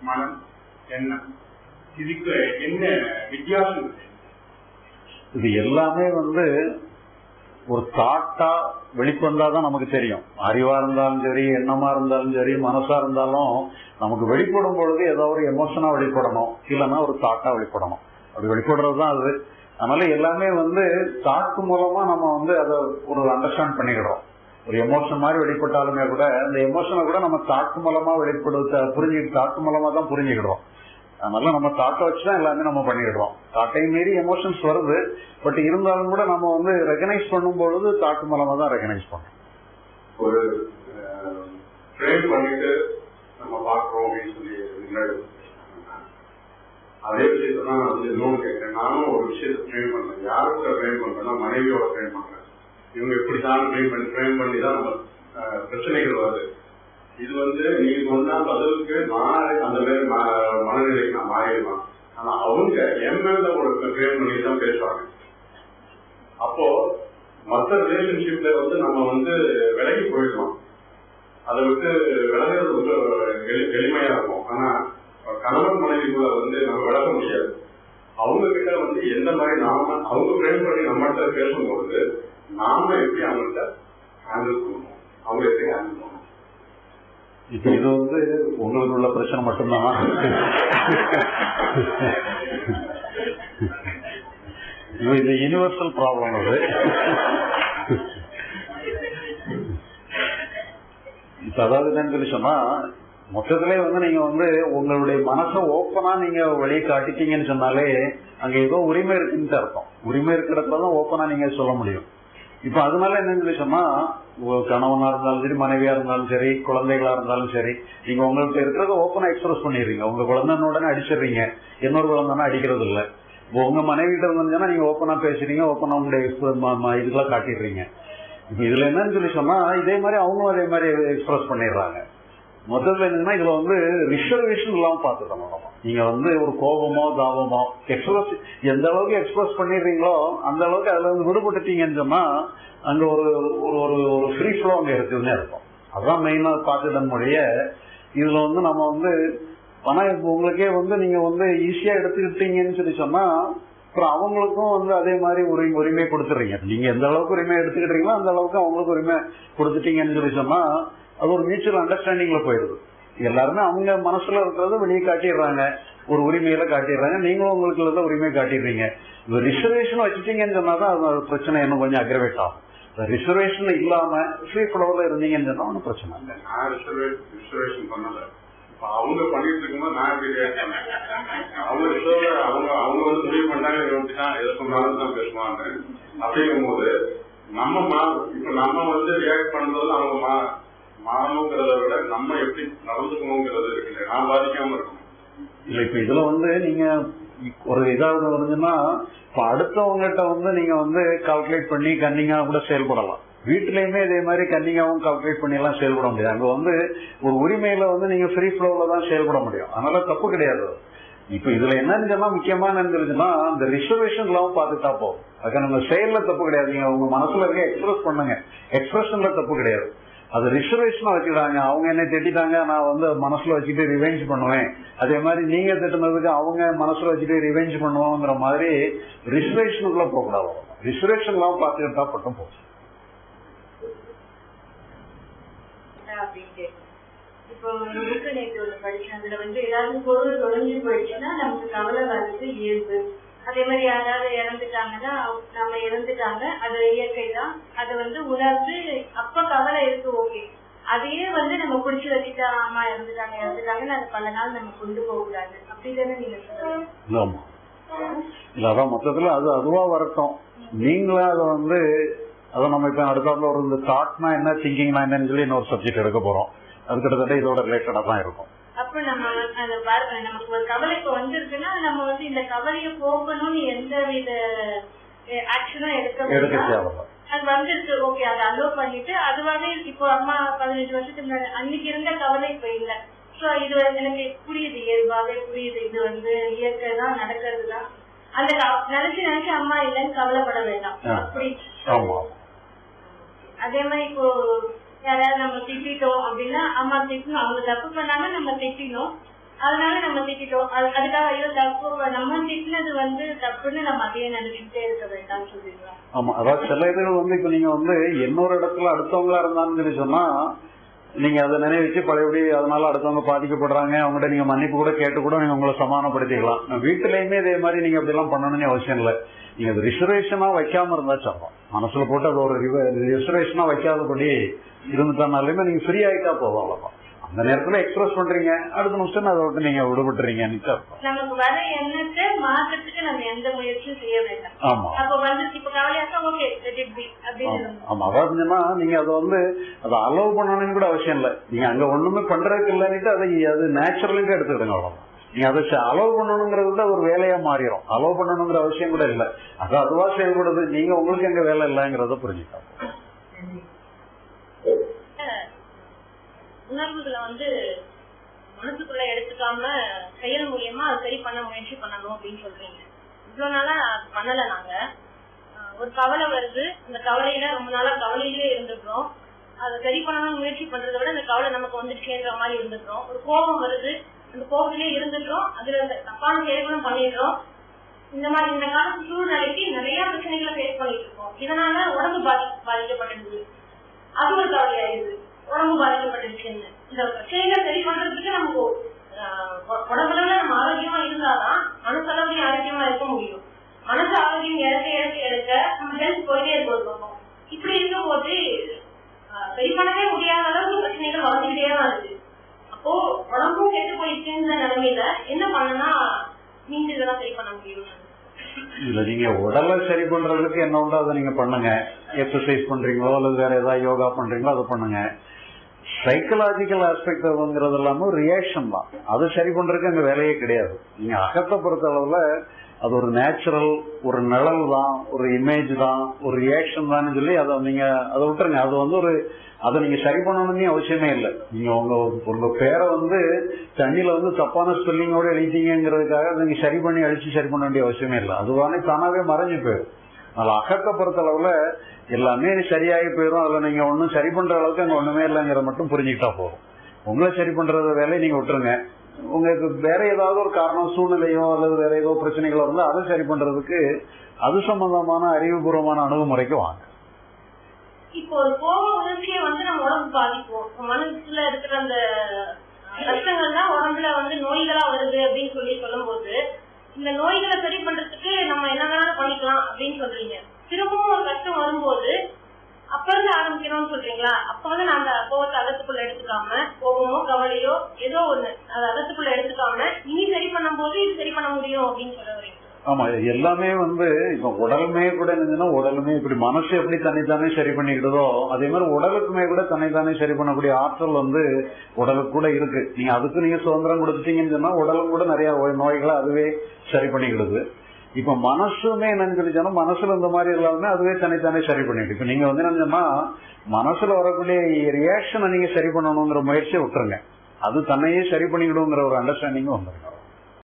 மனம் எண்ணம் இதுக்கு என்ன வித்தியாசம் இருக்கு இது எல்லாமே வந்து ஒரு தாட்டா வெளிப்பந்தாதான் நமக்கு தெரியும் அறிவா இருந்தாலும் சரி எண்ணமா இருந்தாலும் சரி மனசா இருந்தாலும் நமக்கு வெளிப்படும் பொழுது ஏதோ ஒரு எமோஷனா வெளிப்படணும் இல்லைன்னா ஒரு தாட்டா வெளிப்படணும் அப்படி வெளிப்படுறதுதான் அது அதனால எல்லாமே வந்து தாட்டு மூலமா நம்ம வந்து அதை ஒரு அண்டர்ஸ்டாண்ட் பண்ணிக்கிறோம் ஒரு எமோஷன் மாதிரி வெளிப்பட்டாலுமே கூட அந்த எமோஷனை கூட நம்ம தாட்டு மூலமா வெளிப்படுத்த புரிஞ்சு தாட்டு மூலமா தான் புரிஞ்சுக்கிறோம் அதனால நம்ம தாட்டை வச்சுதான் எல்லாமே நம்ம பண்ணிடுறோம் தாட்டை மீறி எமோஷன்ஸ் வருது பட் இருந்தாலும் கூட நம்ம வந்து ரெகனைஸ் பண்ணும் பொழுது தாட்டு மூலமா தான் ரெகனைஸ் பண்றோம் ஒரு ஃப்ரேம் பண்ணிட்டு நம்ம பாக்குறோம் அப்படின்னு சொல்லி முன்னாடி அதே விஷயத்தை தான் நான் வந்து இன்னொன்று கேட்கிறேன் நானும் ஒரு விஷயத்தை ஃப்ரேம் பண்றேன் யாருக்கு ஃப்ரேம் பண்றேன்னா மனைவியோட ஃப்ரேம் பண்றேன் இவங்க இப்படித்தான் ஃப்ரேம் பண்ணி ஃப்ரேம் பண்ணி தான் நம்ம அஹ், பிரச்சனைகள் வருது இது வந்து நீங்க சொன்னா பதிலுக்கு நான் அந்த மாதிரி ம- மனநிலைக்கு நான் மாறிடலாம் ஆனா அவங்க என் மேல ஒரு ஃப்ரேம் பண்ணி தான் பேசுவாங்க அப்போ மற்ற ரிலேஷன்ஷிப்ல வந்து நம்ம வந்து விலகி போயிடலாம் அதை விட்டு விலகிறது ரொம்ப எளி- எளிமையா இருக்கும் ஆனா கணவன் மனைவிக்குள்ள வந்து நம்ம விலக முடியாது அவங்க கிட்ட வந்து எந்த மாதிரி நாம அவங்க ஃப்ரேம் பண்ணி நம்மகிட்ட பேசும்பொழுது நாம எப்படி அவங்கள்ட்ட ஹேண்டில் பண்ணணும் அவங்க எப்படி ஹேண்டில் பண்ணணும் இப்ப இது வந்து உங்களுக்கு உள்ள பிரச்சனை மட்டும்தான் இது இது யூனிவர்சல் ப்ராப்ளம் அது இப்ப அதாவது என்னன்னு சொல்லி சொன்னா மொத்தத்திலே வந்து நீங்க வந்து உங்களுடைய மனசை ஓப்பனா நீங்க வெளியே காட்டிட்டீங்கன்னு சொன்னாலே அங்க ஏதோ உரிமை இருக்குன்னு அர்த்தம் உரிமை இருக்கிற இடத்துல தான் ஓப்பனா நீங்க சொல்ல முடியும் இப்ப அதனால என்னன்னு சொல்லி சொன்னா உங்க கணவனா இருந்தாலும் சரி மனைவியா இருந்தாலும் சரி குழந்தைகளா இருந்தாலும் சரி நீங்க உங்கள்ட்ட இருக்கிறத ஓப்பனா எக்ஸ்பிரஸ் பண்ணிடுறீங்க உங்க குழந்தைன்னு உடனே அடிச்சிடுறீங்க இன்னொரு குழந்தைனா அடிக்கிறது இல்ல இப்போ உங்க மனைவி கிட்ட இருந்துச்சுன்னா நீங்க ஓப்பனா பேசுறீங்க ஓப்பனா உங்களுடைய exp- ம- ம- இதெல்லாம் காட்டிடுறீங்க இப்ப இதுல என்னன்னு சொல்லி சொன்னா இதே மாதிரி அவங்களும் அதே மாதிரி எக்ஸ்பிரஸ் பண்ணிடுறாங்க மொத்தத்துல என்னன்னா இதுல வந்து ரிசர்வேஷன் இல்லாம பாத்துக்கணும் நம்ம நீங்க வந்து ஒரு கோபமோ தாபமோ எக்ஸ்பிரஸ் எந்த அளவுக்கு எக்ஸ்பிரஸ் பண்ணிடுறீங்களோ அந்த அளவுக்கு அதுல இருந்து விடுபட்டுட்டீங்கன்னு சொன்னா அங்க ஒரு ஒரு ஒரு ஒரு ஃப்ரீ ஃப்ளோ அங்க இருக்குதுன்னு இருக்கும் அதான் மெயினா பார்த்துடன் மொழிய இதுல வந்து நம்ம வந்து ஆனா இப்ப உங்களுக்கே வந்து நீங்க வந்து ஈஸியா எடுத்துக்கிட்டீங்கன்னு சொல்லி சொன்னா அப்புறம் அவங்களுக்கும் வந்து அதே மாதிரி ஒரு உரிமை கொடுத்துறீங்க நீங்க எந்த அளவுக்கு உரிமை எடுத்துக்கிட்டீங்களோ அந்த அளவுக்கு அவங்களுக்கு உரிமை கொடுத்துட்டீங்கன்னு சொல்லி சொன்னா அது ஒரு மியூச்சுவல் அண்டர்ஸ்டாண்டிங்ல போயிடுது எல்லாருமே அவங்க மனசுல இருக்கிறத வெளியே காட்டிடுறாங்க ஒரு உரிமையில காட்டிடுறாங்க நீங்களும் உங்களுக்கு இருந்த உரிமை காட்டிடுறீங்க இந்த ரிசர்வேஷன் வச்சுட்டீங்கன்னு சொன்னாதான் அது பிரச்சனை இன்னும் கொஞ்சம் அக்ரவேட் ஆகும் ரிசர்வேஷன் இல்லாம ஃப்ரீ ஃப்ளோல இருந்தீங்கன்னு சொன்னா ஒன்றும் பிரச்சனை இல்லை நான் ரிசர்வேஷன் பண்ணல இப்ப அவங்க பண்ணிட்டு இருக்கும்போது நான் எப்படி react பண்ணேன் அவங்க reserve- அவங்க அவங்க வந்து முடிவு பண்ணாங்க இவன் இப்படிதான் எதை சொன்னாலும் தான் பேசுவாங்க அப்படிங்கும்போது நம்ம மா இப்ப நம்ம வந்து ரியாக்ட் பண்றது அவங்க மா மாறணுங்கிறத விட நம்ம எப்படி நடந்துக்கணுங்கிறது இருக்குல்ல நான் பாதிக்காம இருக்கணும் இல்ல இப்ப இதுல வந்து நீங்க ஒரு இதாவது வருதுன்னா இப்ப அடுத்தவங்ககிட்ட வந்து நீங்க வந்து கால்குலேட் பண்ணி கன்னிங்கா கூட செயல்படலாம் வீட்லயுமே இதே மாதிரி கன்னிங்காவும் கால்குலேட் பண்ணி எல்லாம் செயல்பட முடியாது அங்க வந்து ஒரு உரிமையில வந்து நீங்க ஃப்ரீ ஃப்ளோல தான் செயல்பட முடியும் அதனால தப்பு கிடையாது அது. இப்ப இதுல என்னன்னு சொன்னா முக்கியமா என்னன்னு இந்த ரிசர்வேஷன் எல்லாம் பார்த்துட்டா போதும் அதுக்கு நம்ம செயல்ல தப்பு கிடையாது நீங்க உங்க மனசுல இருக்க எக்ஸ்பிரஸ் பண்ணுங்க எக்ஸ்பிரஷன்ல தப்பு கிடையாது அது ரிசர்வேஷனா வச்சுக்கிறாங்க அவங்க என்ன திட்டாங்க நான் வந்து மனசுல வச்சுட்டு ரிவெஞ்ச் பண்ணுவேன் அதே மாதிரி நீங்க திட்டுனதுக்கு அவங்க மனசுல வச்சுட்டு ரிவெஞ்ச் பண்ணுவோங்கிற மாதிரி ரிசர்வேஷனுக்குள்ள போகக்கூடாது ரிசர்வேஷன் எல்லாம் பார்த்துக்கிட்டா மட்டும் போதும் அப்படின்னு கேட்டேன். இப்போ ஒரு புக்கு நேற்று ஒன்று படிச்சேன் அதுல வந்து ஏதாவது பொருள் தொலைஞ்சு போயிடுச்சுன்னா நமக்கு கவலை வர்றது இயல்பு அதே மாதிரி யாராவது இறந்துட்டாங்கன்னா நம்ம இறந்துட்டாங்க அது இயற்கை தான் அதை வந்து உணர்ந்து அப்ப கவலை இருக்கு ஓகே அதையே வந்து நம்ம புடிச்சு வச்சுட்டா அம்மா இறந்துட்டாங்க இறந்துட்டாங்கன்னு அது பல நாள் நம்ம கொண்டு போக கூடாது அப்படிதானே நீங்க சொல்லுங்க ஆமா இல்ல அதான் மொத்தத்துல அது அதுவா வரட்டும் நீங்களே அதை வந்து அதை நம்ம இப்ப அடுத்தாப்புல ஒரு இந்த தாட்னா என்ன திங்கிங்னா என்னன்னு சொல்லி இன்னொரு சப்ஜெக்ட் எடுக்க போறோம் அது கிட்டத்தட்ட இதோட ரிலேட்டடா தான் இருக்கும் அப்ப நம்ம வந்து அந்த வர- நமக்கு ஒரு கவலை இப்ப வந்திருக்குன்னா நம்ம வந்து இந்த கவலையை போக்கணும்னு எந்த வித ஆக்ஷனும் எடுக்க எடுக்க வேண்டாம். தேவையில்ல அது வந்துருச்சு ஓகே அதை அலோவ் பண்ணிட்டு அதுவாவே இப்போ அம்மா பதினஞ்சு வருஷத்துக்கு முன்னாடி அன்னைக்கு இருந்த கவலை இப்ப இல்ல சோ இது வந்து எனக்கு புரியுது இயல்பாவே புரியுது இது வந்து இயற்கை தான் நடக்கிறது தான் அந்த க- நினைச்சு நினைச்சு அம்மா இல்லைன்னு கவலைப்பட வேண்டாம் ஆ. அப்படி ஆமா அதே மாதிரி இப்போ யாராவது நம்ம திட்டிட்டோம் அப்படின்னா அம்மா திட்டணும் அவங்க தப்பு பண்ணாங்க நம்ம திட்டினோம் அதனால நம்ம திட்டிட்டோம் அது- அதுக்காக ஐயோ தப்பு நம்ம திட்டினது வந்து தப்புன்னு நம்ம அதையே நினைச்சுட்டே இருக்க வேண்டாம்னு சொல்றீங்களா ஆமா அதாவது சில இதுகள் வந்து இப்ப நீங்க வந்து இன்னொரு இடத்துல அடுத்தவங்களா இருந்தாலும் சொல்லி சொன்னா நீங்க அதை நினைவச்சு பழையபடி அதனால அடுத்தவங்க பாதிக்கப்படுறாங்க அவங்ககிட்ட நீங்க மன்னிப்பு கூட கேட்டு கூட நீங்க உங்களை சமாதானப்படுத்திக்கலாம் வீட்டுலயுமே இதே மாதிரி நீங்க அப்படி எல்லாம் பண்ணணும்னு அவசியம் இல்லை நீங்க அது ரிசர்வேஷனா வைக்காம இருந்தா சொல்றோம் மனசுல போட்டு அது ஒரு ரிசர்வேஷனா வைக்காதபடி இருந்துட்டானாலுமே நீங்க ஃப்ரீ ஆயிட்டா போதும் அவ்வளவுதான் அந்த நேரத்துல எக்ஸ்பிரஸ் பண்றீங்க அடுத்த நிமிஷம் அதை விட்டு நீங்க விடுபட்டுறீங்கன்னு அர்த்தம் நமக்கு வர எண்ணத்தை மாற்றத்துக்கு நம்ம எந்த முயற்சியும் செய்ய வேண்டாம் ஆமா அப்ப வந்து இப்ப கவலையாக்கா ஓகே அப்படின்னு ஆமா. ஆமா அதாவது என்னன்னா நீங்க அதை வந்து அதை அலோவ் பண்ணணும்னு கூட அவசியம் இல்லை நீங்க அங்க ஒண்ணுமே பண்றதுக்கு இல்லைன்னுட்டு அதை அது நேச்சுரலுக்கு எடுத்துக்கிடுங்க அவ்வளவுதான் நீங்க அதை அலோவ் பண்ணணுங்கிறது கூட ஒரு வேலையா மாறிடும் அலோவ் பண்ணணுங்கிற அவசியம் கூட இல்லை அது அதுவா செயல்படுது நீங்க உங்களுக்கு எங்க வேலை இல்லைங்கிறத புரிஞ்சுக்கலாம் உணர்வுகளை வந்து மனசுக்குள்ள எடுத்துக்காம செயல் மூலியமா அது சரி பண்ண முயற்சி பண்ணணும் அப்படின்னு சொல்றீங்க இவ்வளவு நாளா அது பண்ணல நாங்க ஆஹ் ஒரு கவலை வருது அந்த கவலையில ரொம்ப நாளா கவலையிலே இருந்துடுறோம் அதை சரி பண்ணணும்னு முயற்சி பண்றதை விட அந்த கவலை நமக்கு வந்துடுச்சேன்ற மாதிரி இருந்துடுறோம் ஒரு கோபம் வருது அந்த கோபத்திலே இருந்துடுறோம் அதுல இந்த தப்பான செயல்களும் பண்ணிடுறோம் இந்த மாதிரி இந்த காலத்து சூழ்நிலைக்கு நிறைய பிரச்சனைகளை ஃபேஸ் பண்ணிட்டு இருக்கோம் இதனால உடம்பு பாதி பாதிக்கப்பட்டிருக்குது அது ஒரு கவலையாயிருது உடம்பு பாதிக்கப்பட்டிருச்சுன்னு இந்த பிரச்சனைகளை சரி பண்றதுக்கு நமக்கு ஆஹ், உ- உடம்புல நம்ம ஆரோக்கியமா இருந்தாதான் மனசளவுலையும் ஆரோக்கியமா இருக்க முடியும் மனசு ஆரோக்கியம் இழக்க இழக்க இழக்க நம்ம ஹெல்த் போயிட்டே இருக்கோம் இப்படி இருக்கும் போது ஆஹ், சரி பண்ணவே முடியாத அளவுக்கு பிரச்சனைகள் வளர்ந்துகிட்டே தான் இருக்கு அப்போ உடம்பும் கெட்டு போயிடுச்சுன்ற நிலைமையில என்ன பண்ணனா நீங்க இதெல்லாம் சரி பண்ண முடியும் இல்ல நீங்க உடலை சரி பண்றதுக்கு என்ன உண்டோ அதை நீங்க பண்ணுங்க எக்ஸசைஸ் பண்றீங்களோ அல்லது வேற ஏதாவது யோகா பண்றீங்களோ அதை பண்ணுங்க சைக்கலாஜிக்கல் ஆஸ்பெக்ட்ங்கிறது எல்லாமே ஒரு ரியாக்ஷன் தான் அதை சரி பண்றதுக்கு அங்க வேலையே கிடையாது நீங்க அகத்தை பொறுத்த அளவுல அது ஒரு நேச்சுரல் ஒரு நிழல் தான் ஒரு இமேஜ் தான் ஒரு ரியாக்ஷன் தான் சொல்லி அதை நீங்க அதை விட்டுருங்க அது வந்து ஒரு அதை நீங்க சரி பண்ணணும்னு அவசியமே இல்லை நீங்க உங்க உங்க பேரை வந்து தண்ணியில வந்து தப்பான ஸ்பெல்லிங்கோட எழுதிங்கிறதுக்காக அதை நீங்க சரி பண்ணி அழிச்சு சரி பண்ண வேண்டிய அவசியமே இல்லை அதுவானே தானாவே மறைஞ்சு போயிடும் அதனால அகத்தை பொறுத்த அளவுல எல்லாமே சரியாகி போயிடும் அதுல நீங்க ஒன்னும் சரி பண்ற அளவுக்கு அங்க ஒண்ணுமே இல்லைங்கிறத மட்டும் புரிஞ்சுக்கிட்டா போதும் உங்களை சரி பண்றத வேலையை நீங்க விட்டுருங்க உங்களுக்கு வேற ஏதாவது ஒரு காரணம் சூழ்நிலையோ அல்லது வேற ஏதோ பிரச்சனைகளோ இருந்தா அதை சரி பண்றதுக்கு அது சம்பந்தமான அறிவுபூர்வமான அணுகுமுறைக்கு வாங்க இப்போ ஒரு கோப உணர்ச்சியை வந்து நம்ம உடம்பு பாதிக்கும் இப்ப மனசுல இருக்கிற அந்த கஷ்டங்கள் தான் உடம்புல வந்து நோய்களா வருது அப்படின்னு சொல்லி சொல்லும்போது இந்த நோய்களை சரி பண்றதுக்கு நம்ம என்ன வேணாலும் பண்ணிக்கலாம் அப்படின்னு சொல்றீங்க திரும்பவும் ஒரு கஷ்டம் வரும்போது அப்ப இருந்து ஆரம்பிக்கணும்னு சொல்றீங்களா அப்ப வந்து நான் அந்த கோபத்தை அகத்துக்குள்ள எடுத்துக்காம கோபமோ கவலையோ ஏதோ ஒண்ணு அதை அகத்துக்குள்ள எடுத்துக்காம இனி சரி பண்ணும்போது இது சரி பண்ண முடியும் அப்படின்னு சொல்ல வரீங்க ஆமா இது எல்லாமே வந்து இப்ப உடலுமே கூட இருந்துச்சுன்னா உடலுமே இப்படி மனசு எப்படி தன்னைத்தானே சரி பண்ணிக்கிட்டதோ அதே மாதிரி உடலுக்குமே கூட தன்னைத்தானே சரி பண்ணக்கூடிய ஆற்றல் வந்து உடலுக்கு கூட இருக்கு நீங்க அதுக்கு நீங்க சுதந்திரம் கொடுத்துட்டீங்கன்னு சொன்னா உடலும் கூட நிறைய நோய்- நோய்களை அதுவே சரி பண்ணிக்கிடுது இப்ப மனசுமே என்னன்னு சொல்லி சொன்னா மனசுல இந்த மாதிரி எல்லாமே அதுவே தனித்தானே சரி பண்ணிட்டு இப்ப நீங்க வந்து என்ன சொன்னா மனசுல வரக்கூடிய ரியாக்ஷனை நீங்க சரி பண்ணணுங்கிற முயற்சியை விட்டுருங்க அது தன்னையே சரி பண்ணிக்கிடுங்கிற ஒரு அண்டர்ஸ்டாண்டிங் வந்துருங்க